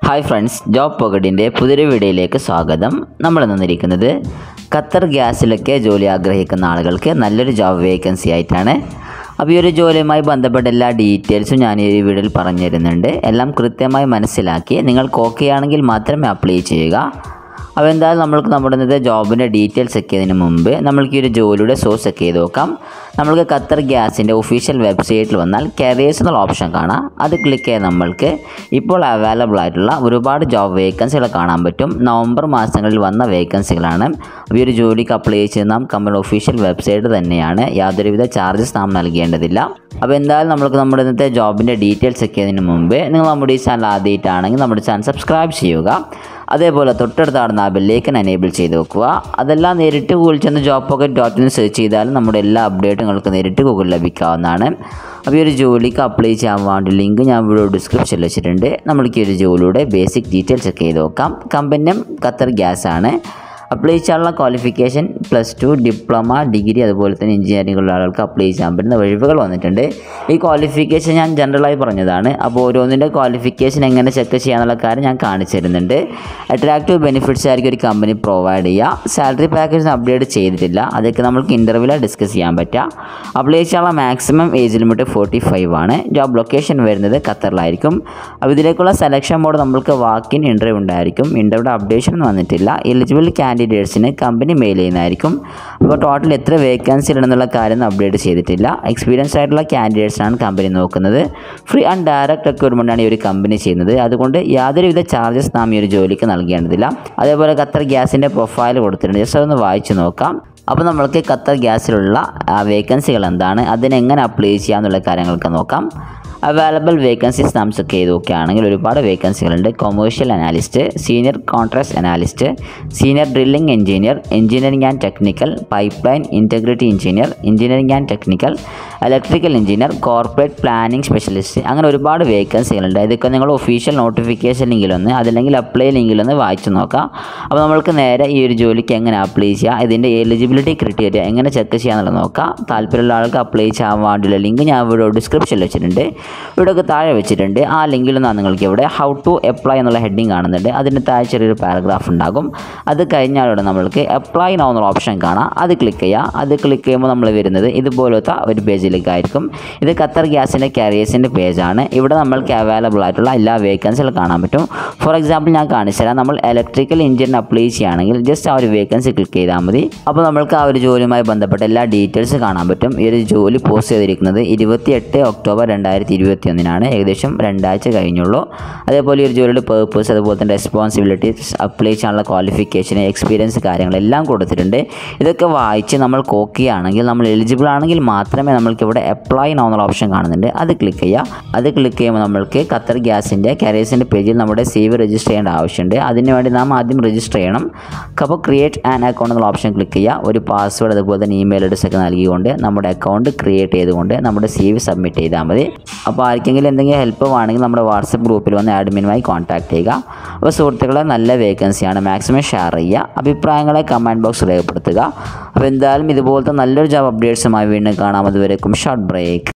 hi friends job പോക്കറ്റിൻ്റെ പുതിയൊരു വീഡിയോയിലേക്ക് സ്വാഗതം നമ്മൾ നിന്നിരിക്കുന്നത് ഖത്തർ ഗ്യാസിലൊക്കെ ജോലി ആഗ്രഹിക്കുന്ന ആളുകൾക്ക് നല്ലൊരു ജോബ് വേക്കൻസി ആയിട്ടാണ് അപ്പോൾ ഈ ഒരു ജോലിയുമായി ബന്ധപ്പെട്ട എല്ലാ ഡീറ്റെയിൽസും ഞാൻ ഈ വീഡിയോയിൽ പറഞ്ഞു തരുന്നുണ്ട് എല്ലാം കൃത്യമായി മനസ്സിലാക്കി നിങ്ങൾക്ക് ഓക്കെ ആണെങ്കിൽ മാത്രമേ അപ്ലൈ ചെയ്യുക അപ്പോൾ എന്തായാലും നമ്മൾക്ക് നമ്മുടെ ഇന്നത്തെ ജോബിൻ്റെ ഡീറ്റെയിൽസ് ഒക്കെ ഇതിന് മുമ്പ് നമ്മൾക്ക് ഈ ഒരു ജോലിയുടെ സോഴ്സ് ഒക്കെ ചെയ്ത് നോക്കാം നമ്മൾക്ക് ഖത്തർ ഗ്യാസിൻ്റെ ഒഫീഷ്യൽ വെബ്സൈറ്റിൽ വന്നാൽ കരിയേഴ്സ് എന്നുള്ള ഓപ്ഷൻ കാണാം അത് ക്ലിക്ക് ചെയ്ത് നമ്മൾക്ക് ഇപ്പോൾ അവൈലബിൾ ആയിട്ടുള്ള ഒരുപാട് ജോബ് വേക്കൻസികൾ കാണാൻ പറ്റും നവംബർ മാസങ്ങളിൽ വന്ന വേക്കൻസികളാണ് അപ്പോൾ ഈ ഒരു ജോലിക്ക് അപ്ലൈ ചെയ്ത് നാം കമ്പനി ഒഫീഷ്യൽ വെബ്സൈറ്റ് തന്നെയാണ് യാതൊരുവിധ ചാർജസ് നാം നൽകേണ്ടതില്ല അപ്പോൾ എന്തായാലും നമ്മൾക്ക് നമ്മുടെ ഇന്നത്തെ ജോബിൻ്റെ ഡീറ്റെയിൽസ് ഒക്കെ അതിന് മുമ്പ് നിങ്ങൾ നമ്മുടെ ഈ ചാനൽ ആദ്യമായിട്ടാണെങ്കിൽ നമ്മുടെ ചാനൽ സബ്സ്ക്രൈബ് ചെയ്യുക അതേപോലെ തൊട്ടടുത്ത് കാണുന്ന ആ ബെല്ലേക്കൻ എനേബിൾ ചെയ്ത് വെക്കുക അതെല്ലാം നേരിട്ട് ഗൂഗിൾ ചെന്ന് job pocket dot in search ചെയ്താലും നമ്മുടെ എല്ലാ അപ്ഡേറ്റും നിങ്ങൾക്ക് നേരിട്ട് ഗൂഗിൾ ലഭിക്കാവുന്നതാണ് അപ്പോൾ ഈ ഒരു ജോലിക്ക് അപ്ലൈ ചെയ്യാൻ വേണ്ടി ലിങ്ക് ഞാൻ ഇവിടെ ഡിസ്ക്രിപ്ഷനിൽ വെച്ചിട്ടുണ്ട് നമ്മൾക്ക് ഈ ഒരു ജോലിയുടെ ബേസിക് ഡീറ്റെയിൽസ് ഒക്കെ ചെയ്ത് നോക്കാം കമ്പനിയും ഖത്തർ ഗ്യാസ് ആണ് അപ്ലൈ ചെയ്യാനുള്ള qualification plus two diploma degree അതുപോലെ തന്നെ എഞ്ചിനീയറിംഗ് ഉള്ള ആളുകൾക്ക് അപ്ലൈ ചെയ്യാൻ പറ്റുന്ന ഒഴിവുകൾ വന്നിട്ടുണ്ട് ഈ ക്വാളിഫിക്കേഷൻ ഞാൻ ജനറലായി പറഞ്ഞതാണ് അപ്പോൾ ഓരോന്നിൻ്റെ ക്വാളിഫിക്കേഷൻ എങ്ങനെ ചെക്ക് ചെയ്യാന്നുള്ള കാര്യം ഞാൻ കാണിച്ചു തരുന്നുണ്ട് അട്രാക്റ്റീവ് ബെനിഫിറ്റ്സ് ആയിരിക്കും ഒരു കമ്പനി പ്രൊവൈഡ് ചെയ്യുക സാലറി പാക്കേജ് അപ്ഡേറ്റ് ചെയ്തിട്ടില്ല അതൊക്കെ നമുക്ക് ഇൻ്റർവ്യൂവിൽ ഡിസ്കസ് ചെയ്യാൻ പറ്റുക അപ്ലൈ ചെയ്യാനുള്ള maximum age limit forty five ആണ് ജോബ് ലൊക്കേഷൻ വരുന്നത് ഖത്തറിലായിരിക്കും അപ്പോൾ ഇതിലേക്കുള്ള സെലക്ഷൻ മോഡ് നമ്മൾക്ക് വാക്കിൻ ഇൻ്റർവ്യൂ ഉണ്ടായിരിക്കും ഇൻ്റർവ്യൂടെ അപ്ഡേഷൻ ഒന്നും വന്നിട്ടില്ല എലിജിബിൾ കാൻഡിഡേറ്റ്സിന് കമ്പനി മെയിൽ ചെയ്യുന്നതായിരിക്കും അപ്പോൾ ടോട്ടൽ എത്ര വേക്കൻസി ഉണ്ടെന്നുള്ള കാര്യം അപ്ഡേറ്റ് ചെയ്തിട്ടില്ല എക്സ്പീരിയൻസ് ആയിട്ടുള്ള കാൻഡിഡേറ്റ്സാണ് കമ്പനി നോക്കുന്നത് ഫ്രീ ആൻഡ് ഡയറക്റ്റ് റിക്രൂട്ട്മെൻറ്റാണ് ഈ ഒരു കമ്പനി ചെയ്യുന്നത് അതുകൊണ്ട് യാതൊരുവിധ ചാർജസ് നാം ഈ ഒരു ജോലിക്ക് നൽകേണ്ടതില്ല അതേപോലെ ഖത്തർ ഗ്യാസിൻ്റെ പ്രൊഫൈൽ കൊടുത്തിട്ടുണ്ട് ജസ്റ്റ് അതൊന്ന് വായിച്ച് നോക്കാം അപ്പോൾ നമ്മൾക്ക് ഖത്തർ ഗ്യാസിലുള്ള വേക്കൻസികൾ എന്താണ് അതിനെങ്ങനെ അപ്ലൈ ചെയ്യാമെന്നുള്ള കാര്യങ്ങളൊക്കെ നോക്കാം അവൈലബിൾ വേക്കൻസീസ് നാം ചെക്ക് ചെയ്ത് നോക്കുകയാണെങ്കിൽ ഒരുപാട് വേക്കൻസികളുണ്ട് commercial analyst senior contract analyst senior drilling engineer engineering and technical pipeline integrity engineer engineering and technical electrical engineer corporate planning specialist അങ്ങനെ ഒരുപാട് വേക്കൻസികളുണ്ട് ഇതൊക്കെ നിങ്ങൾ ഒഫീഷ്യൽ നോട്ടിഫിക്കേഷൻ ലിങ്കിലൊന്ന് അതല്ലെങ്കിൽ അപ്ലൈ ലിങ്കിലൊന്ന് വായിച്ചു നോക്കാം അപ്പോൾ നമ്മൾക്ക് നേരെ ഈ ഒരു ജോലിക്ക് എങ്ങനെ അപ്ലൈ ചെയ്യുക ഇതിൻ്റെ എലിജിബിലിറ്റി ക്രിറ്റീരിയ എങ്ങനെ ചെക്ക് ചെയ്യാന്നുള്ളത് നോക്കാം താല്പര്യമുള്ള ആൾക്ക് അപ്ലൈ ചെയ്യാൻ വേണ്ടിയുള്ള ലിങ്ക് ഞാൻ ഇവിടെ ഡിസ്ക്രിപ്ഷനിൽ വെച്ചിട്ടുണ്ട് ഇവിടെയൊക്കെ താഴെ വെച്ചിട്ടുണ്ട് ആ ലിങ്കിൽ നിന്നാണ് നിങ്ങൾക്ക് ഇവിടെ ഹൗ ടു അപ്ലൈ എന്നുള്ള ഹെഡിങ് കാണുന്നുണ്ട് അതിൻ്റെ താഴെ ചെറിയൊരു പാരഗ്രാഫ് ഉണ്ടാകും അത് കഴിഞ്ഞാൽ ഇവിടെ നമ്മൾക്ക് അപ്ലൈ നോ എന്നുള്ള ഓപ്ഷൻ കാണാം അത് ക്ലിക്ക് ചെയ്യുക അത് ക്ലിക്ക് ചെയ്യുമ്പോൾ നമ്മൾ വരുന്നത് ഇതുപോലത്തെ ഒരു പേജിലേക്കായിരിക്കും ഇത് ഖത്തർ ഗ്യാസിൻ്റെ കാരിയേഴ്സിൻ്റെ പേജാണ് ഇവിടെ നമ്മൾക്ക് അവൈലബിൾ ആയിട്ടുള്ള എല്ലാ വേക്കൻസികളും കാണാൻ പറ്റും ഫോർ എക്സാമ്പിൾ ഞാൻ കാണിച്ചു തരാം നമ്മൾ ഇലക്ട്രിക്കൽ എഞ്ചിനീയർ അപ്ലൈ ചെയ്യുകയാണെങ്കിൽ ജസ്റ്റ് ആ ഒരു വേക്കൻസി ക്ലിക്ക് ചെയ്താൽ മതി അപ്പോൾ നമ്മൾക്ക് ആ ഒരു ജോലിയുമായി ബന്ധപ്പെട്ട എല്ലാ ഡീറ്റെയിൽസ് കാണാൻ പറ്റും ഈ ഒരു ജോലി പോസ്റ്റ് ചെയ്തിരിക്കുന്നത് ഇരുപത്തിയെട്ട് ഒക്ടോബർ രണ്ടായിരത്തി ഇരുപത്തി ഒന്നിനാണ് ഏകദേശം രണ്ടാഴ്ച കഴിഞ്ഞുള്ളൂ അതേപോലെ ഈ ഒരു ജോലിയുടെ പേർപ്പസ് അതുപോലെ തന്നെ റെസ്പോൺസിബിലിറ്റീസ് അപ്ലൈ ചെയ്യാനുള്ള ക്വാളിഫിക്കേഷൻ എക്സ്പീരിയൻസ് കാര്യങ്ങളെല്ലാം കൊടുത്തിട്ടുണ്ട് ഇതൊക്കെ വായിച്ച് നമ്മൾ കോക്കുകയാണെങ്കിൽ നമ്മൾ എലിജിബിൾ ആണെങ്കിൽ മാത്രമേ നമ്മൾക്ക് ഇവിടെ അപ്ലൈ നോ എന്നുള്ള ഓപ്ഷൻ കാണുന്നുണ്ട് അത് ക്ലിക്ക് ചെയ്യുക അത് ക്ലിക്ക് ചെയ്യുമ്പോൾ നമ്മൾക്ക് ഖത്തർ ഗ്യാസിൻ്റെ കാരിയേഴ്സിൻ്റെ പേജിൽ നമ്മുടെ സേവ് രജിസ്റ്റർ ചെയ്യേണ്ട ആവശ്യമുണ്ട് അതിന് വേണ്ടി നാം ആദ്യം രജിസ്റ്റർ ചെയ്യണം അപ്പോൾ ക്രിയേറ്റ് ആൻ അക്കൗണ്ട് എന്നുള്ള ഓപ്ഷൻ ക്ലിക്ക് ചെയ്യുക ഒരു പാസ്വേഡ് അതുപോലെ തന്നെ ഇമെയിൽ അഡ്രസ് ഒക്കെ നൽകിക്കൊണ്ട് നമ്മുടെ അക്കൗണ്ട് ക്രിയേറ്റ് ചെയ്തുകൊണ്ട് നമ്മുടെ സി വി സബ്മിറ്റ് ചെയ്താൽ മതി അപ്പോൾ ആർക്കെങ്കിലും എന്തെങ്കിലും ഹെൽപ്പ് വേണമെങ്കിൽ നമ്മുടെ വാട്സപ്പ് ഗ്രൂപ്പിൽ വന്ന് അഡ്മിനുമായി കോൺടാക്ട് ചെയ്യുക അപ്പോൾ സുഹൃത്തുക്കളെ നല്ല വേക്കൻസിയാണ് മാക്സിമം ഷെയർ ചെയ്യുക അഭിപ്രായങ്ങളെ കമൻറ്റ് ബോക്സ് രേഖപ്പെടുത്തുക അപ്പോൾ എന്തായാലും ഇതുപോലത്തെ നല്ലൊരു ജോബ് അപ്ഡേറ്റ്സുമായി വീണ്ടും കാണാം അതുവരേക്കും ഷോർട്ട് ബ്രേക്ക്